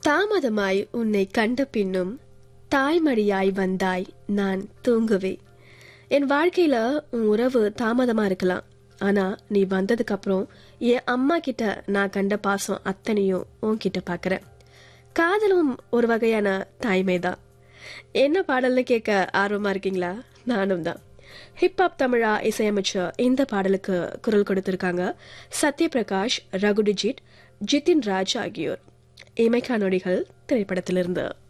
தாமதமாய் உன்னை கண்ட பின்னும் தாய்மடியாய் வந்தாய் நான் தூங்குவே என் வாழ்க்கையில உன் உறவு தாமதமா இருக்கலாம் ஆனா நீ வந்ததுக்கு அப்புறம் என் அம்மா கிட்ட நான் கண்ட பாசம் அத்தனையும் உன்கிட்ட பாக்குறேன் காதலும் ஒரு வகையான தாய்மைதான் என்ன பாடல்னு கேட்க ஆர்வமா இருக்கீங்களா நானும் தான் ஹிப்ஹாப் தமிழா இசையமைச்ச இந்த பாடலுக்கு குரல் கொடுத்திருக்காங்க சத்யபிரகாஷ் ரகுடிஜித் ஜிதின் ராஜ் ஆகியோர் இமைக்கா நொடிகள் திரைப்படத்திலிருந்து